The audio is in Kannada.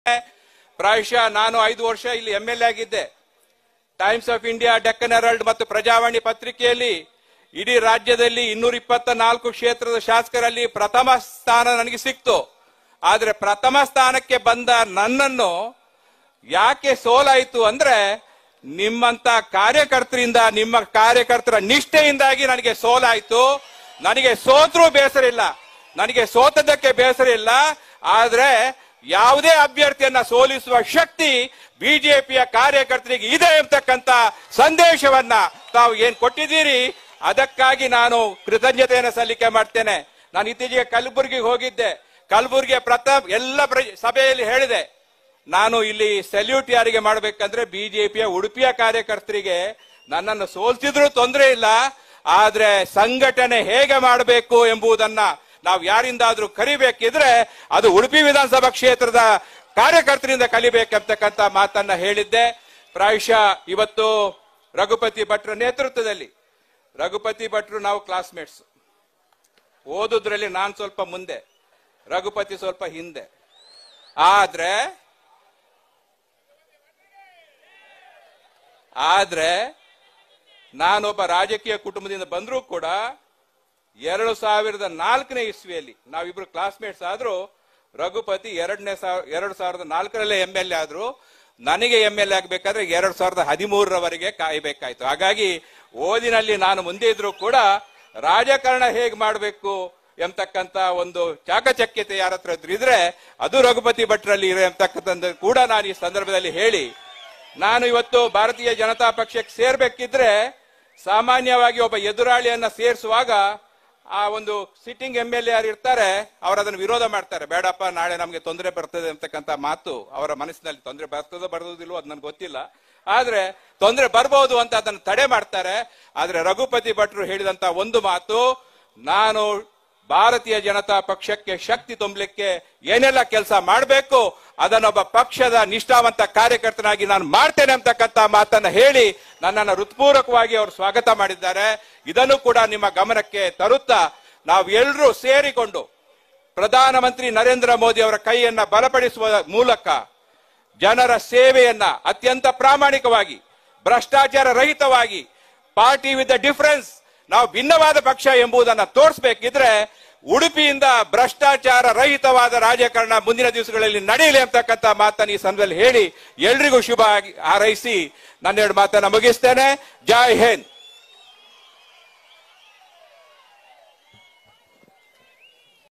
ಪ್ರಾಯಶಃ ನಾನು ಐದು ವರ್ಷ ಇಲ್ಲಿ ಎಂ ಎಲ್ ಎ ಆಗಿದ್ದೆ Times of India Deccan Herald ಮತ್ತು ಪ್ರಜಾವಾಣಿ ಪತ್ರಿಕೆಯಲ್ಲಿ ಇಡೀ ರಾಜ್ಯದಲ್ಲಿ ಇನ್ನೂರ ಇಪ್ಪತ್ತ ನಾಲ್ಕು ಕ್ಷೇತ್ರದ ಶಾಸಕರಲ್ಲಿ ಪ್ರಥಮ ಸ್ಥಾನ ನನಗೆ ಸಿಕ್ತು ಆದ್ರೆ ಪ್ರಥಮ ಸ್ಥಾನಕ್ಕೆ ಬಂದ ನನ್ನನ್ನು ಯಾಕೆ ಸೋಲಾಯಿತು ಅಂದ್ರೆ ನಿಮ್ಮಂತ ಕಾರ್ಯಕರ್ತರಿಂದ ನಿಮ್ಮ ಕಾರ್ಯಕರ್ತರ ನಿಷ್ಠೆಯಿಂದಾಗಿ ನನಗೆ ಸೋಲಾಯಿತು ನನಗೆ ಸೋತ್ರೂ ಬೇಸರ ಇಲ್ಲ ನನಗೆ ಸೋತದಕ್ಕೆ ಬೇಸರ ಇಲ್ಲ ಆದ್ರೆ ಯಾವುದೇ ಅಭ್ಯರ್ಥಿಯನ್ನ ಸೋಲಿಸುವ ಶಕ್ತಿ ಬಿಜೆಪಿಯ ಕಾರ್ಯಕರ್ತರಿಗೆ ಇದೆ ಎಂಬತಕ್ಕಂತ ಸಂದೇಶವನ್ನ ತಾವು ಏನ್ ಕೊಟ್ಟಿದ್ದೀರಿ ಅದಕ್ಕಾಗಿ ನಾನು ಕೃತಜ್ಞತೆಯನ್ನು ಸಲ್ಲಿಕೆ ಮಾಡ್ತೇನೆ ನಾನು ಇತ್ತೀಚೆಗೆ ಕಲಬುರಗಿಗೆ ಹೋಗಿದ್ದೆ ಕಲಬುರಗಿಯ ಪ್ರಥಮ ಎಲ್ಲ ಪ್ರ- ಸಭೆಯಲ್ಲಿ ಹೇಳಿದೆ ನಾನು ಇಲ್ಲಿ ಸೆಲ್ಯೂಟ್ ಯಾರಿಗೆ ಮಾಡಬೇಕಂದ್ರೆ ಬಿಜೆಪಿಯ ಉಡುಪಿಯ ಕಾರ್ಯಕರ್ತರಿಗೆ ನನ್ನನ್ನು ಸೋಲ್ಸಿದ್ರೂ ತೊಂದರೆ ಇಲ್ಲ ಆದ್ರೆ ಸಂಘಟನೆ ಹೇಗೆ ಮಾಡಬೇಕು ಎಂಬುದನ್ನ ನಾವು ಯಾರಿಂದಾದ್ರೂ ಕರಿಬೇಕಿದ್ರೆ ಅದು ಉಡುಪಿ ವಿಧಾನಸಭಾ ಕ್ಷೇತ್ರದ ಕಾರ್ಯಕರ್ತರಿಂದ ಕಲಿಬೇಕಂತಕ್ಕಂತ ಮಾತನ್ನ ಹೇಳಿದ್ದೆ ಪ್ರಾಯಶಃ ಇವತ್ತು ರಘುಪತಿ ಭಟ್ರ ನೇತೃತ್ವದಲ್ಲಿ ರಘುಪತಿ ಭಟ್ರು ನಾವು ಕ್ಲಾಸ್ಮೇಟ್ಸ್ ಓದುದ್ರಲ್ಲಿ ನಾನ್ ಸ್ವಲ್ಪ ಮುಂದೆ ರಘುಪತಿ ಸ್ವಲ್ಪ ಹಿಂದೆ ಆದ್ರೆ ಆದ್ರೆ ನಾನೊಬ್ಬ ರಾಜಕೀಯ ಕುಟುಂಬದಿಂದ ಬಂದರೂ ಕೂಡ ಎರಡು ಸಾವಿರದ ನಾಲ್ಕನೇ ಇಸ್ವಿಯಲ್ಲಿ ನಾವಿಬ್ರು ಕ್ಲಾಸ್ಮೇಟ್ಸ್ ಆದ್ರೂ ರಘುಪತಿ ಎರಡನೇ ಸಾವಿರ ಎರಡು ಸಾವಿರದ ನಾಲ್ಕರಲ್ಲೇ ಎಂ ಎಲ್ ಎ ಆದ್ರು ನನಗೆ ಎಂ ಎಲ್ ಎ ಆಗ್ಬೇಕಾದ್ರೆ ಎರಡ್ ಸಾವಿರದ ಹದಿಮೂರರವರೆಗೆ ಕಾಯಬೇಕಾಯ್ತು ಹಾಗಾಗಿ ಓದಿನಲ್ಲಿ ನಾನು ಮುಂದೆ ಇದ್ರೂ ಕೂಡ ರಾಜಕಾರಣ ಹೇಗೆ ಮಾಡಬೇಕು ಎಂತಕ್ಕಂತ ಒಂದು ಚಾಕಚಕ್ಯತೆ ಯಾರ ಹತ್ರ ಇದ್ರು ಇದ್ರೆ ಅದು ರಘುಪತಿ ಭಟ್ರಲ್ಲಿ ಇದೆ ಎಂತಕ್ಕಂಥ ಕೂಡ ನಾನು ಈ ಸಂದರ್ಭದಲ್ಲಿ ಹೇಳಿ ನಾನು ಇವತ್ತು ಭಾರತೀಯ ಜನತಾ ಪಕ್ಷಕ್ಕೆ ಸೇರ್ಬೇಕಿದ್ರೆ ಸಾಮಾನ್ಯವಾಗಿ ಒಬ್ಬ ಎದುರಾಳಿಯನ್ನ ಸೇರಿಸುವಾಗ ಆ ಒಂದು ಸಿಟ್ಟಿಂಗ್ ಎಂ ಎಲ್ ಎ ಯಾರು ಇರ್ತಾರೆ ಅವರು ಅದನ್ನು ವಿರೋಧ ಮಾಡ್ತಾರೆ ಬೇಡಪ್ಪ ನಾಳೆ ನಮಗೆ ತೊಂದರೆ ಬರ್ತದೆ ಅಂತಕ್ಕಂಥ ಮಾತು ಅವರ ಮನಸ್ಸಿನಲ್ಲಿ ತೊಂದರೆ ಬರ್ತದೋ ಬರೋದಿಲ್ವೋ ಅದು ನನ್ಗೆ ಗೊತ್ತಿಲ್ಲ ಆದ್ರೆ ತೊಂದರೆ ಬರ್ಬೋದು ಅಂತ ಅದನ್ನು ತಡೆ ಮಾಡ್ತಾರೆ ಆದ್ರೆ ರಘುಪತಿ ಭಟ್ರು ಹೇಳಿದಂತ ಒಂದು ಮಾತು ನಾನು ಭಾರತೀಯ ಜನತಾ ಪಕ್ಷಕ್ಕೆ ಶಕ್ತಿ ತುಂಬಲಿಕ್ಕೆ ಏನೆಲ್ಲ ಕೆಲಸ ಮಾಡಬೇಕು ಅದನ್ನೊಬ್ಬ ಪಕ್ಷದ ನಿಷ್ಠಾವಂತ ಕಾರ್ಯಕರ್ತನಾಗಿ ನಾನು ಮಾಡ್ತೇನೆ ಅಂತಕ್ಕಂಥ ಮಾತನ್ನ ಹೇಳಿ ನನ್ನನ್ನು ಹೃತ್ಪೂರ್ವಕವಾಗಿ ಅವರು ಸ್ವಾಗತ ಮಾಡಿದ್ದಾರೆ ಇದನ್ನು ಕೂಡ ನಿಮ್ಮ ಗಮನಕ್ಕೆ ತರುತ್ತಾ ನಾವು ಎಲ್ಲರೂ ಸೇರಿಕೊಂಡು ಪ್ರಧಾನಮಂತ್ರಿ ನರೇಂದ್ರ ಮೋದಿ ಅವರ ಕೈಯನ್ನ ಬಲಪಡಿಸುವ ಮೂಲಕ ಜನರ ಸೇವೆಯನ್ನ ಅತ್ಯಂತ ಪ್ರಾಮಾಣಿಕವಾಗಿ ಭ್ರಷ್ಟಾಚಾರ ರಹಿತವಾಗಿ ಪಾರ್ಟಿ ವಿತ್ ದ ಡಿಫರೆನ್ಸ್ ನಾವು ಭಿನ್ನವಾದ ಪಕ್ಷ ಎಂಬುದನ್ನ ತೋರಿಸಬೇಕಿದ್ರೆ ಉಡುಪಿಯಿಂದ ಭ್ರಷ್ಟಾಚಾರ ರಹಿತವಾದ ರಾಜಕಾರಣ ಮುಂದಿನ ದಿವಸಗಳಲ್ಲಿ ನಡೆಯಲಿ ಅಂತಕ್ಕಂಥ ಮಾತನ್ನು ಈ ಸಂದರ್ಭದಲ್ಲಿ ಹೇಳಿ ಎಲ್ರಿಗೂ ಶುಭ ಆಗಿ- ಹಾರೈಸಿ ನನ್ನೆರಡು ಮಾತನ್ನ ಮುಗಿಸ್ತೇನೆ ಜೈ ಹಿಂದ್